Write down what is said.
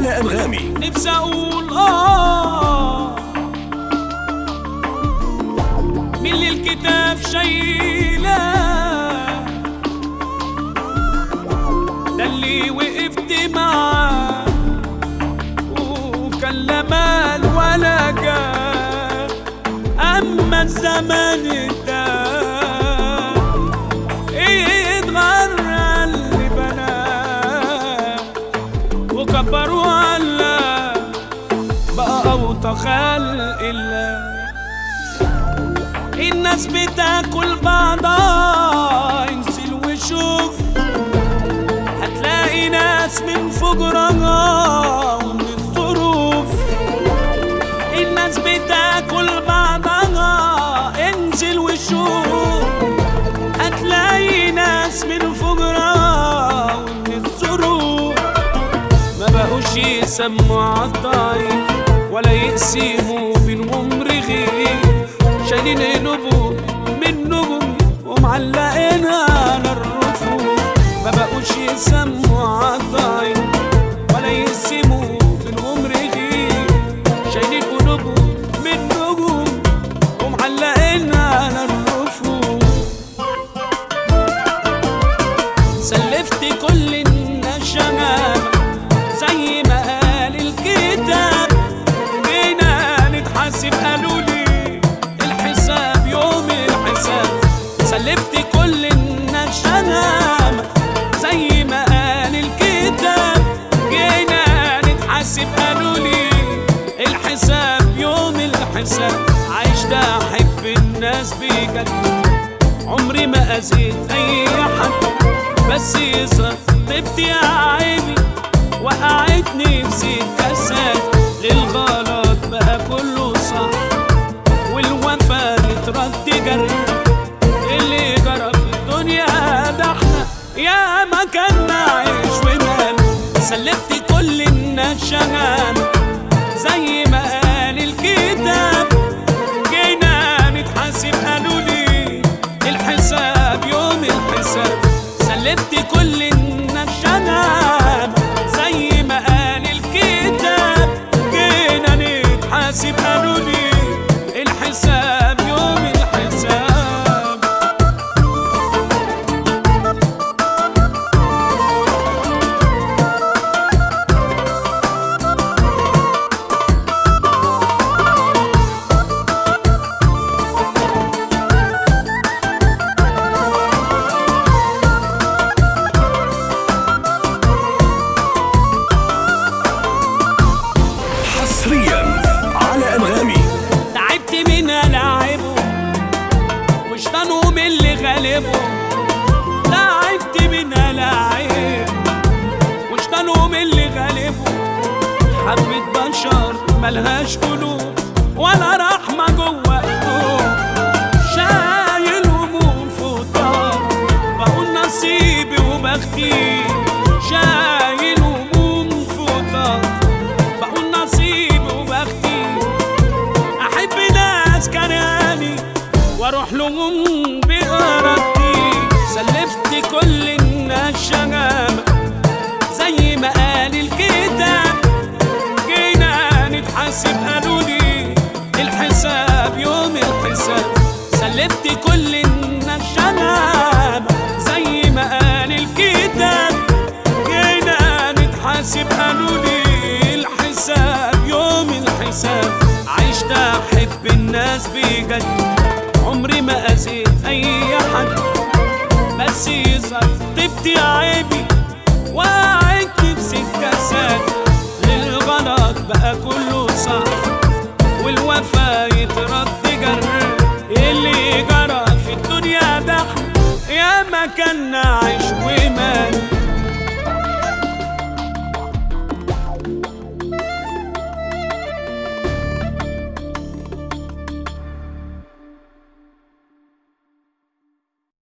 على أنغامي نفسي اقول اه من اللي الكتاب شايله ده اللي وقفت معاه وكان لا مال ولا جاه اما الزمن ده ايه اتغرى اللي بناه وكبر ولا بقى أوطى خلق الله الناس بتاكل بعضها انزل وشوف هتلاقي ناس من فجرها ومن الظروف الناس بتاكل بعضها انزل وشوف هتلاقي ناس من فجرها ومن الظروف ما بقوش يسموا عالضعيف ولا يقسموا بينهم رغيف شايلين نبوء من نجوم ومعلقينها على الرفوف ما بقوش يسموا عالضعيف ولا يقسموا بينهم رغيف شايلين نبوء من نجوم ومعلقينها على الرفوف سلفت كل الناس شمامة زي ما قال الكتاب جينا نتحاسب قالوا لي الحساب يوم الحساب سلفت كل الناس شمامة زي ما قال الكتاب جينا نتحاسب قالوا لي الحساب يوم الحساب عشت احب الناس بجد عمري ما اذيت اي حد بس يظهر طبت يا عيني وقعتني في سكة ساد للغلط بقى كله صح والوفا يترد جري اللي جرى في الدنيا ده احنا يا ما كان عيش ومال سلفت كل الناس شغال زي ما قال الكتاب جينا نتحاسب قالوا لي الحساب يوم الحساب سلفت كل الناس شغال زي ما قال الكتاب جينا نتحاسب قالوا لي الحساب يوم الحساب حصريا على أنغامي تعبت من ألعبه وشطانهم اللي غالبه تعبت من ألعب وشطانهم اللي غالبه حبة بشر ملهاش قلوب ولا رحمة جوه قلوب شايل هموم فوطان بقول نصيبي وبختي شايل هموم فوطان بقول نصيبي وبختي احب ناس كراني واروح لهم بارادتي سلفت كل الناس شغامة زي ما قال الكتاب جينا نتحاسب قالوا لي الحساب يوم الحساب سلفت كل الناس شغامة زي ما قال الكتاب جينا نتحاسب قالوا لي الحساب يوم الحساب عشت احب الناس بجد عمري ما اذيت اي حد بس يظهر طبت يا عيبي وقعدت في سكه ساد للغلط بقى كله